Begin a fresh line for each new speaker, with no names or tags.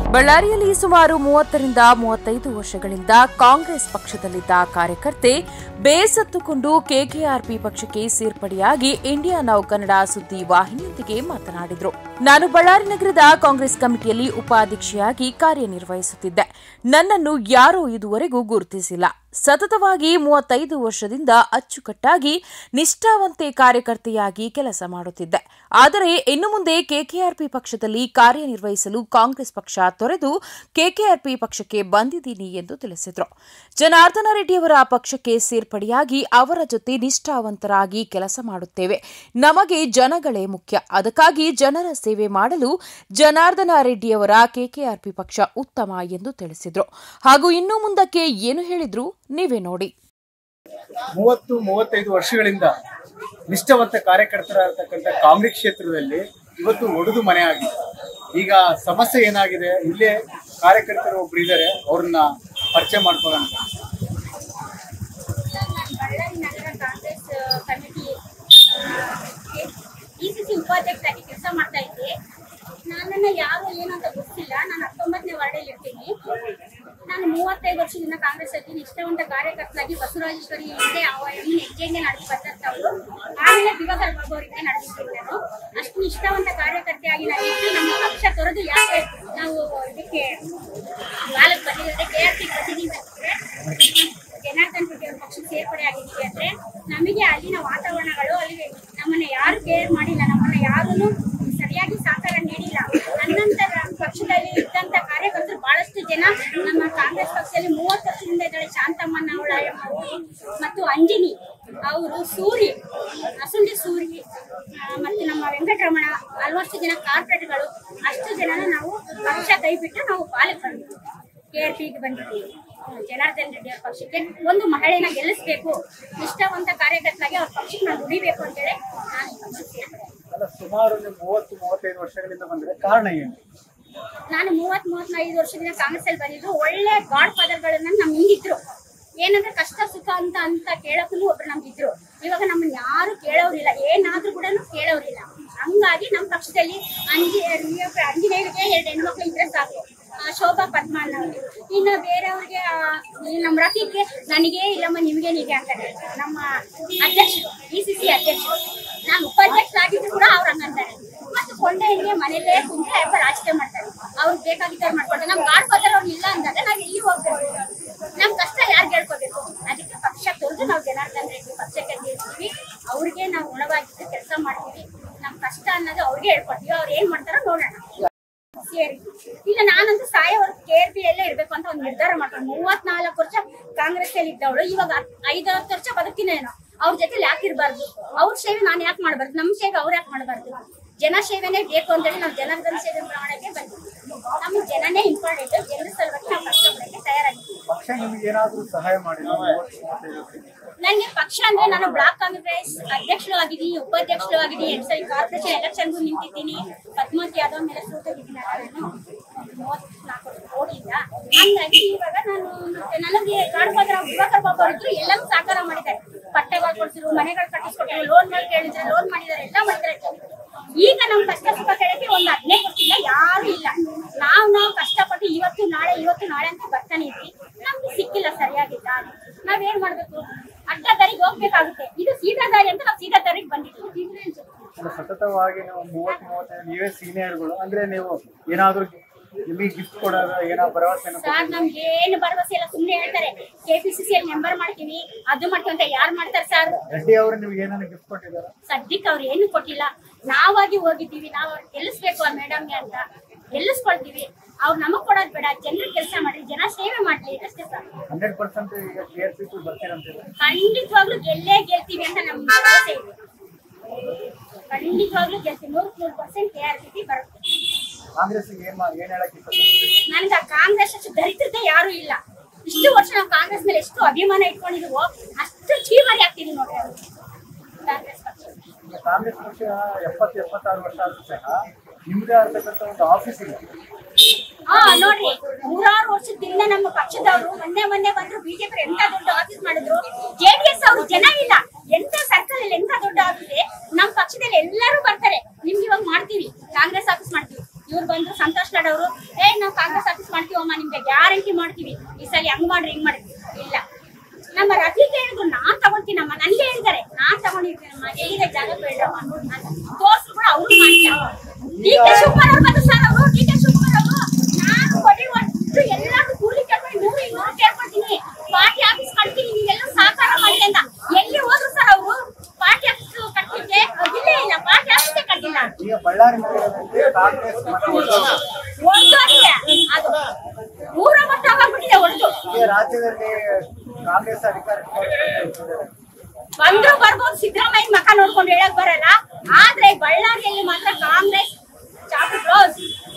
ಬಳ್ಳಾರಿಯಲ್ಲಿ ಸುಮಾರು ಮೂವತ್ತರಿಂದ ಮೂವತ್ತೈದು ವರ್ಷಗಳಿಂದ ಕಾಂಗ್ರೆಸ್ ಪಕ್ಷದಲ್ಲಿದ್ದ ಕಾರ್ಯಕರ್ತೆ ಬೇಸತ್ತುಕೊಂಡು ಕೆಕೆಆರ್ಪಿ ಪಕ್ಷಕ್ಕೆ ಸೇರ್ಪಡೆಯಾಗಿ ಇಂಡಿಯಾ ನೌ ಕನ್ನಡ ಸುದ್ದಿ ವಾಹಿನಿಯೊಂದಿಗೆ ಮಾತನಾಡಿದರು ನಾನು ಬಳ್ಳಾರಿ ನಗರದ ಕಾಂಗ್ರೆಸ್ ಕಮಿಟಿಯಲ್ಲಿ ಉಪಾಧ್ಯಕ್ಷೆಯಾಗಿ ಕಾರ್ಯನಿರ್ವಹಿಸುತ್ತಿದ್ದೆ ನನ್ನನ್ನು ಯಾರೂ ಇದುವರೆಗೂ ಗುರುತಿಸಿಲ್ಲ ಸತತವಾಗಿ ಮೂವತ್ತೈದು ವರ್ಷದಿಂದ ಅಚ್ಚುಕಟ್ಟಾಗಿ ನಿಷ್ಠಾವಂತೆ ಕಾರ್ಯಕರ್ತೆಯಾಗಿ ಕೆಲಸ ಮಾಡುತ್ತಿದ್ದೆ ಆದರೆ ಇನ್ನು ಮುಂದೆ ಕೆಕೆಆರ್ಪಿ ಪಕ್ಷದಲ್ಲಿ ಕಾರ್ಯನಿರ್ವಹಿಸಲು ಕಾಂಗ್ರೆಸ್ ಪಕ್ಷ ತೊರೆದು ಕೆಕೆಆರ್ಪಿ ಪಕ್ಷಕ್ಕೆ ಬಂದಿದ್ದೀನಿ ಎಂದು ತಿಳಿಸಿದರು ಜನಾರ್ದನ ರೆಡ್ಡಿಯವರ ಪಕ್ಷಕ್ಕೆ ಸೇರ್ಪಡೆಯಾಗಿ ಅವರ ಜೊತೆ ನಿಷ್ಠಾವಂತರಾಗಿ ಕೆಲಸ ಮಾಡುತ್ತೇವೆ ನಮಗೆ ಜನಗಳೇ ಮುಖ್ಯ ಅದಕ್ಕಾಗಿ ಜನರ ಸೇವೆ ಮಾಡಲು ಜನಾರ್ದನ ರೆಡ್ಡಿಯವರ ಕೆಕೆಆರ್ಪಿ ಪಕ್ಷ ಉತ್ತಮ ಎಂದು ತಿಳಿಸಿದರು ಹಾಗೂ ಇನ್ನು ಮುಂದಕ್ಕೆ ಏನು ಹೇಳಿದ್ರು ನೀವೇ ನೋಡಿ
ಮೂವತ್ತು ಮೂವತ್ತೈದು ವರ್ಷಗಳಿಂದ ನಿಷ್ಠಾವಂತ ಕಾರ್ಯಕರ್ತರಾಗಿರ್ತಕ್ಕಂಥ ಕಾಂಗ್ರೆಸ್ ಕ್ಷೇತ್ರದಲ್ಲಿ ಇವತ್ತು ಒಡೆದು ಮನೆ ಆಗಿದೆ ಈಗ ಸಮಸ್ಯೆ ಏನಾಗಿದೆ ಇಲ್ಲೇ ಕಾರ್ಯಕರ್ತರು ಒಬ್ರು ಇದ್ದಾರೆ ಅವ್ರನ್ನ ಪರಿಚಯ ಮಾಡ್ಕೊಳ್ಳೋಣ
ಬಳ್ಳಾರಿ ನಗರ ಕಾಂಗ್ರೆಸ್ ಕಮಿಟಿ ಇಸಿಸಿ ಉಪಾಧ್ಯಕ್ಷರಾಗಿ ಕೆಲಸ ಮಾಡ್ತಾ ಇದ್ದೆ ನನ್ನನ್ನ ಯಾರು ಏನು ಅಂತ ಗೊತ್ತಿಲ್ಲ ನಾನು ಹತ್ತೊಂಬತ್ತನೇ ವಾರ್ಡಲ್ಲಿ ಇರ್ತೀನಿ ನಾನು ಮೂವತ್ತೈದು ವರ್ಷದಿಂದ ಕಾಂಗ್ರೆಸ್ ಅಲ್ಲಿ ನಿಷ್ಠಾವಂತ ಕಾರ್ಯಕರ್ತರಾಗಿ ಬಸವರಾಜೇಶ್ವರಿ ಹಿಂದೆ ಅವ ಈ ಹೆಜ್ಜೆಗೆ ನಡೆದು ಬಂದಂತವ್ರು ಆಮೇಲೆ ದಿವಾಕರ್ ಬಾಬು ಅವರಿಗೆ ನಡೆದಿದ್ದೀನಿ ನಾನು ಅಷ್ಟು ನಿಷ್ಠಾವಂತ ಕಾರ್ಯಕರ್ತೆಯಾಗಿ ನಾನು ಇದ್ದು ನಮ್ಮ ಪಕ್ಷ ತೊರೆದು ಯಾಕೆ ನಾವು ಇದಕ್ಕೆ ಬಾಲಕ್ ಬಂದಿದ್ರೆ ಕೆ ಆರ್ ಟಿ ಬಂದಿದ್ದೀವಿ ಅಂತಂದ್ರೆ ಜನಾರ್ದನ್ ರೆಡ್ಡಿ ಅವ್ರ ಪಕ್ಷಕ್ಕೆ ಸೇರ್ಪಡೆ ಆಗಿದ್ದೀವಿ ಅಂದ್ರೆ ನಮಗೆ ಅಲ್ಲಿನ ವಾತಾವರಣಗಳು ಅಲ್ಲಿ ನಮ್ಮನ್ನ ಯಾರು ಕೇರ್ ಮಾಡಿಲ್ಲ ನಮ್ಮನ್ನ ಯಾರೂ ಸರಿಯಾಗಿ ಸಹಕಾರ ನೀಡಿಲ್ಲ ನನ್ನಂತರ ಪಕ್ಷದಲ್ಲಿ ಇದ್ದಂತ ಕಾರ್ಯಕರ್ತರು ಬಹಳಷ್ಟು ಜನ ನಮ್ಮ ಕಾಂಗ್ರೆಸ್ ಪಕ್ಷದಲ್ಲಿ ಮೂವತ್ತು ವರ್ಷದಿಂದ ಇದ್ದಾಳೆ ಶಾಂತಮ್ಮನ ಅವಳ ಅವರು ಮತ್ತು ಅಂಜಿನಿ ಅವರು ಸೂರಿ ಅಸುಂಡಿ ಸೂರಿ ಆ, ಮತ್ತು ನಮ್ಮ ವೆಂಕಟರಮಣ ಹಲವಷ್ಟು ಜನ ಕಾರ್ಪೊರೇಟ್ಗಳು ಅಷ್ಟು ಜನನ ನಾವು ಪಕ್ಷ ಕೈಬಿಟ್ಟು ನಾವು ಪಾಲಕ್ ಬಂದಿದ್ದೀವಿ ಕೆ ಆರ್ ಪಿಗೆ ಬಂದಿದ್ದೀವಿ ಜನಾರ್ದನ್ ರೆಡ್ಡಿ ಅವ್ರ ಪಕ್ಷಕ್ಕೆ ಒಂದು ಮಹಿಳೆನ ಗೆಲ್ಲಿಸ್ಬೇಕು ನಿಷ್ಠಾವಂತ ಕಾರ್ಯಕರ್ತರಾಗಿ ಅವ್ರ ಪಕ್ಷಕ್ಕೆ ನಾವು ದುಡಿಬೇಕು ಅಂತೇಳಿ ನಾನು ಈ ಪಕ್ಷಕ್ಕೆ ಸೇರ್ಪಡೆ ಆದೆ.
ಅಲ್ಲ ಸುಮಾರು ಒಂದು ಮೂವತ್ತು ಮೂವತ್ತೈದು ವರ್ಷಗಳಿಂದ ಬಂದ್ರೆ ಕಾರಣ ಏನು
ನಾನು ಮೂವತ್ ಮೂವತ್ತೈದು ವರ್ಷದಿಂದ ಕಾಂಗ್ರೆಸ್ ಅಲ್ಲಿ ಬಂದಿದ್ದು ಒಳ್ಳೆ ಗಾಡ್ ಫಾದರ್ಗಳನ್ನ ನಮ್ ಹಿಂದಿದ್ರು ಏನಂದ್ರೆ ಕಷ್ಟ ಸುಖ ಅಂತ ಅಂತ ಕೇಳಕ್ಕೂ ಒಬ್ರು ನಮ್ಗಿದ್ರು ಇವಾಗ ನಮ್ಮನ್ನ ಯಾರು ಕೇಳೋರಿಲ್ಲ ಏನಾದ್ರೂ ಕೂಡ ಕೇಳೋರಿಲ್ಲ ಹಂಗಾಗಿ ನಮ್ಮ ಪಕ್ಷದಲ್ಲಿ ಅಂಜಿ ಅಂಜನೇಯರಿಗೆ ಎರಡು ಹೆಣ್ಮಕ್ಳು ಇದ್ರೆ ಸಾಕು ಆ, ಶೋಭಾ ಪದ್ಮಣ್ಣ ಅವ್ರಿಗೆ. ಇನ್ನು ಬೇರೆಯವ್ರಿಗೆ ಆ, ಈ ನಮ್ಮ ರಫೀಕ್ಗೆ ನನಗೆ ಇಲ್ಲಮ್ಮ ನಿಮಗೆ ನೀಗೆ ಅಂತಾರೆ ನಮ್ಮ ಅಧ್ಯಕ್ಷರು ಇ ಸಿ ಸಿ ಅಧ್ಯಕ್ಷರು ನಾನು ಉಪಾಧ್ಯಕ್ಷರಾಗಿದ್ರು ಕೂಡ ಅವ್ರು ಹಂಗಂತಾರೆ ಮತ್ತು ಕೊಂಡೆಗೆ ಮನೇಲೇ ಕುಂತ್ರೆ ಅಪ್ಪ ರಾಜಕೀಯ ಮಾಡ್ತಾರೆ ಅವ್ರಿಗೆ ಬೇಕಾಗಿದ್ದವ್ರು ಮಾಡ್ಕೊಳ್ತಾರೆ ನಮ್ ಗಾಡ್ ಫಾದರ್ ಅವ್ರು ಇಲ್ಲ ಅಂದಾಗ ನಾವು ಎಲ್ಲಿ ಹೋಗ್ಬೇಕು ನಮ್ ಕಷ್ಟ ಯಾರು ಹೇಳ್ಕೋಬೇಕು ಅದಕ್ಕೆ ಪಕ್ಷ ತೊರೆದು ನಾವು ಜನಾರ್ದನ್ ರೆಡ್ಡಿ ಪಕ್ಷಕ್ಕೆ ಸೇರ್ತೀವಿ ಅವ್ರಿಗೆ ನಾವು ಗುಣವಾಗಿದ್ದು ಕೆಲಸ ಮಾಡ್ತೀವಿ ನಮ್ ಕಷ್ಟ ಅನ್ನೋದು ಅವ್ರಿಗೆ ಹೇಳ್ಕೊಡ್ತೀವಿ ಅವ್ರು ಏನ್ ಮಾಡ್ತಾರೋ ನೋಡೋಣ ಸೇರಿ ಈಗ ನಾನಂತೂ ಸಾಯೋವರೆಗೂ ಕೆ ಆರ್ ಪಿ ಅಲ್ಲೇ ಇರ್ಬೇಕು ಅಂತ ಒಂದು ನಿರ್ಧಾರ ಮಾಡ್ಕೊಂಡು ಮೂವತ್ನಾಲ್ಕು ವರ್ಷ ಕಾಂಗ್ರೆಸ್ ಅಲ್ಲಿ ಇದ್ದವಳು ಇವಾಗ ಐದು ಹತ್ತು ವರ್ಷ ಬದುಕಿನೇನೋ ಅವ್ರ ಜೊತೆ ಯಾಕೆ ಇರಬಾರ್ದು ಅವ್ರ ಸೇವೆ ನಾನು ಯಾಕೆ ಮಾಡಬಾರ್ದು ನಮ್ಮ ಸೇವೆ ಅವ್ರು ಯಾಕೆ ಮಾಡಬಾರ್ದು ಜನ ಸೇವೆನೇ ಬೇಕು ಅಂತೇಳಿ ನಾವು ಜನಾರ್ದನ ಸೇವೆ ಮಾಡಕ್ಕೆ ಬಂದಿದ್ದೀವಿ ನಮ್ಗೆ ಜನನೇ ಇಂಪಾರ್ಟೆಂಟ್ ಜನರ ಸಲುವಾಗಿ ನಾವು ಕಷ್ಟಪಡಕ್ಕೆ ತಯಾರಾಗಿದ್ದೀವಿ
ಪಕ್ಷ ನಿಮ್ಗೆ ಏನಾದ್ರೂ ಸಹಾಯ ಮಾಡಿಲ್ಲ ಮೂವತ್ತು ಮೂವತ್ತೈದು ವರ್ಷದಿಂದ?
ನನಗೆ ಪಕ್ಷ ಅಂದ್ರೆ ನಾನು ಬ್ಲಾಕ್ ಕಾಂಗ್ರೆಸ್ ಅಧ್ಯಕ್ಷರು ಆಗಿದ್ದೀನಿ ಉಪಾಧ್ಯಕ್ಷರು ಆಗಿದ್ದೀನಿ ಎರಡ್ ಸಾವಿರ ಕಾರ್ಪೊರೇಷನ್ ಎಲೆಕ್ಷನ್ಗೂ ನಿಂತಿದ್ದೀನಿ ಪದ್ಮಾವತಿ ಯಾದವ್ ಮೇಲೆ ಸೋತಿದ್ದೀನಿ ನಾನು ಮೂವತ್ನಾಲ್ಕು ವರ್ಷ ಓಡಿಲ್ಲ ಹಂಗಾಗಿ ಇವಾಗ ನಾನು ಮತ್ತೆ ನನಗೆ ಕಾಡ್ಬೋದ್ರ ದಿವಾಕರ್ ಬಾಬು ಅವರಿದ್ರು ಎಲ್ಲರೂ ಸಹಕಾರ ಮಾಡಿದ್ದಾರೆ ಪಟ್ಟೆಗಳು ಕೊಡ್ಸಿದ್ರು ಮನೆಗಳು ಕಟ್ಟಿಸ್ಕೊಟ್ರು ಲೋನ್ಗಳು ಕೇಳಿದ್ರೆ ಲೋನ್ ಮಾಡಿದ್ದಾರೆ ಎಲ್ಲ ಮಾಡಿದ್ದಾರೆ ಈಗ ನಮ್ ಕಷ್ಟ ಸುಖ ಕೇಳಕ್ಕೆ ಒಂದು ಹದಿನೈದು ವರ್ಷದಿಂದ ಯಾರು ಇಲ್ಲ ನಾವು ನಾವು ಕಷ್ಟಪಟ್ಟು ಇವತ್ತು ನಾಳೆ ಇವತ್ತು ನಾಳೆ ಅಂತ ಬರ್ತಾನೆ ಇದ್ವಿ ನಮ್ಗೆ ಸಿಕ್ಕಿಲ್ಲ ಸರಿಯಾಗಿಲ್ಲ ನಾವೇನ್ ಮಾಡ್ಬೇಕು ಅಡ್ಡ ದಾರಿಗೆ ಹೋಗ್ಬೇಕಾಗುತ್ತೆ ಇದು ಸೀದಾ ದಾರಿ ಅಂತ ನಾವು ಸೀದಾ ದಾರಿಗೆ ಬಂದಿದ್ದೀವಿ
ಅಲ್ಲ ಸತತವಾಗಿ ನೀವು ಮೂವತ್ತು ಮೂವತ್ತೈದು ನೀವೇ ಸೀನಿಯರ್ಗಳು ಅಂದ್ರೆ ನೀವು ಏನಾದ್ರೂ ನಿಮಗೆ ಗಿಫ್ಟ್ ಕೊಡೋದು ಏನೋ ಭರವಸೆ
ಸರ್ ನಮ್ಗೆ ಏನು ಭರವಸೆ ಇಲ್ಲ ಸುಮ್ನೆ ಹೇಳ್ತಾರೆ ಕೆಪಿಸಿಸಿ ಅಲ್ಲಿ ಮೆಂಬರ್ ಮಾಡ್ತೀವಿ ಅದು ಮಾಡ್ತೀವಿ ಅಂತ ಯಾರು ಮಾಡ್ತಾರೆ ಸರ್
ರೆಡ್ಡಿ ಅವರು ನಿಮ್ಗೆ ಏನಾದ್ರು ಗಿಫ್ಟ್ ಕೊಟ್ಟಿದ್ದಾರೆ
ಸದ್ಯಕ್ಕೆ ಅವ್ರು ಏನು ಕೊಟ್ಟಿಲ್ಲ ನಾವಾಗಿ ಹೋಗಿದ್ದೀವಿ ನಾವು ಅವ್ರ್ ಗೆಲ್ಲಿಸ್ಬೇಕು ಆ ಮೇಡಮ್ಗೆ ಅಂತ ಗೆಲ್ಲಿಸ್ಕೊಳ್ತೀವಿ ಅವ್ರು ನಮಗ್ ಕೊಡೋದ್ ಬೇಡ ಜನರ ಕೆಲಸ ಮಾಡಿ ಜನ ಸೇವೆ ಮಾಡ್ಲಿ ಅಷ್ಟೇ ಸರ್
ಹಂಡ್ರೆಡ್ ಪರ್ಸೆಂಟ್ ಈಗ ಕೆ ಆರ್ ಪಿ ಬರ್ತೀರಂತೀರ
ಖಂಡಿತವಾಗ್ಲೂ ಗೆಲ್ಲೇ ಗೆಲ್ತೀವಿ ಅಂತ ನಮ್ಗೆ ಭರವಸೆ ಇದೆ ಖಂಡಿತವಾಗ್ಲೂ ಗೆಲ್ತೀವಿ ನೂರ್ ನೂರು ಪರ್ಸೆಂಟ್ ಕೆ ಆರ್ ಪಿ ಬರುತ್ತೆ
ಕಾಂಗ್ರೆಸ್ ಏನ್ ಮಾ- ಏನ್ ಹೇಳಕ್ ಇಷ್ಟಪಡ್ತೀರಿ
ನನಗೆ ಆ ಕಾಂಗ್ರೆಸ್ ಅಷ್ಟು ದರಿದ್ರತೆ ಯಾರು ಇಲ್ಲ ಇಷ್ಟು ವರ್ಷ ನಾವು ಕಾಂಗ್ರೆಸ್ ಮೇಲೆ ಎಷ್ಟು ಅಭಿಮಾನ ಇಟ್ಕೊಂಡಿದೀವೋ ಅಷ್ಟು ಚೀಮಾರಿ ಆಗ್ತಿದೀವಿ ನೋಡ್ರಿ ಅವ್ರು. ಕಾಂಗ್ರೆಸ್ ಪಕ್ಷ
ಈಗ ಕಾಂಗ್ರೆಸ್ ಪಕ್ಷ ಎಪ್ಪತ್ತು ಎಪ್ಪತ್ತಾರು ವರ್ಷ ಆದ್ರೂ ಸಹ ನಿಮ್ದೇ ಆಗ್ತಕ್ಕಂಥ ಒಂದು ಆಫೀಸ್ ಇಲ್ಲ
ಹಾ ನೋಡ್ರಿ ನೂರಾರು ವರ್ಷದಿಂದ ನಮ್ಮ ಪಕ್ಷದವರು ಮೊನ್ನೆ ಮೊನ್ನೆ ಬಂದ್ರು ಬಿಜೆಪಿ ಎಂತ ದೊಡ್ಡ ಆಫೀಸ್ ಮಾಡಿದ್ರು ಜೆಡಿಎಸ್ ಅವರು ಜನ ಇಲ್ಲ ಎಂತ ಸರ್ಕಲ್ ಅಲ್ಲಿ ಎಂತ ದೊಡ್ಡ ಆಫೀಸ್ ನಮ್ಮ ಪಕ್ಷದಲ್ಲಿ ಎಲ್ಲರೂ ಬರ್ತಾರೆ ನಿಮ್ಗೆ ಇವಾಗ ಮಾಡ್ತೀವಿ ಕಾಂಗ್ರೆಸ್ ಆಫೀಸ್ ಮಾಡ್ತೀವಿ ಇವ್ರು ಬಂದ್ರು ಸಂತೋಷ್ ಲಾಡ್ ಅವರು ಏ ನಾವು ಕಾಂಗ್ರೆಸ್ ಗ್ಯಾರಂಟಿ ಮಾಡ್ತೀವಿ ಈ ಸಲ ಹಂಗ್ ಮಾಡ್ರಿ ಹಿಂಗ್ ಮಾಡ್ರಿ ಇಲ್ಲ ನಮ್ಮ ರಫೀಕ್ ಹೇಳಿದ್ರು ನಾನ್ ತಗೊಳ್ತೀನಮ್ಮ ನನ್ಗೆ ಹೇಳಿದ್ದಾರೆ ನಾನ್ ತಗೊಂಡಿದ್ದೀನಮ್ಮ ಎಲ್ಲಿದೆ ಜಾಗ ಬೇಡಮ್ಮ ಅಂತ ತೋರ್ಸು ಕೂಡ ಅವ್ರು ಮಾಡ್ತಾರೆ ಡಿ ಕೆ ಶಿವಕುಮಾರ್ ಅವ್ರು ಬಂದು ಸರ್ ಅವರು ಡಿ ಕೆ ಶಿವಕುಮಾರ್ ಅವರು ನಾನು ಕೊಡಿ ಒಟ್ಟು ಎಲ್ಲಾರು ಕೂಲಿ ಕೇಳ್ಕೊಂಡು ನೂರು ಇನ್ನೂರು ಕೇಳ್ಕೊಳ್ತೀನಿ ಪಾರ್ಟಿ ಆಫೀಸ್ ಕಟ್ತೀನಿ ನೀವೆಲ್ಲ ಸಹಕಾರ ಮಾಡಿ ಅಂತ ಎಲ್ಲಿ ಹೋದ್ರು ಸರ್ ಅವರು ಪಾರ್ಟಿ ಆಫೀಸ್ ಕಟ್ಟಿದ್ದೆ ಇಲ್ಲೇ ಇಲ್ಲ ಪಾರ್ಟಿ ಆಫೀಸೇ ಕಟ್ಟಿಲ್ಲ
ಈಗ ಬಳ್ಳಾರಿ ನಗರದಲ್ಲಿ ಕಾಂಗ್ರೆಸ್ ಮತ ಒಡೆದು
ಒಟ್ಟೋಗಿದೆ ಅದು ಊರ ಮಟ್ಟ ಹೋಗ್ಬಿಟ್ಟಿದೆ ಒಟ್ಟು
ಈಗ ರಾಜ್ಯದಲ್ಲಿ ಕಾಂಗ್ರೆಸ್ ಅಧಿಕಾರಕ್ಕೆ ಬರ್ತಿದ್ದಾರೆ.
ಬಂದ್ರು ಬರ್ಬೋದು ಸಿದ್ದರಾಮಯ್ಯ ಮಕ ನೋಡ್ಕೊಂಡು ಹೇಳಕ್ ಬರಲ್ಲ ಆದ್ರೆ ಬಳ್ಳಾರಿಯಲ್ಲಿ ಮಾತ್ರ ಕಾಂಗ್ರೆಸ್ ಚಾಪು ಕ್ಲೋಸ್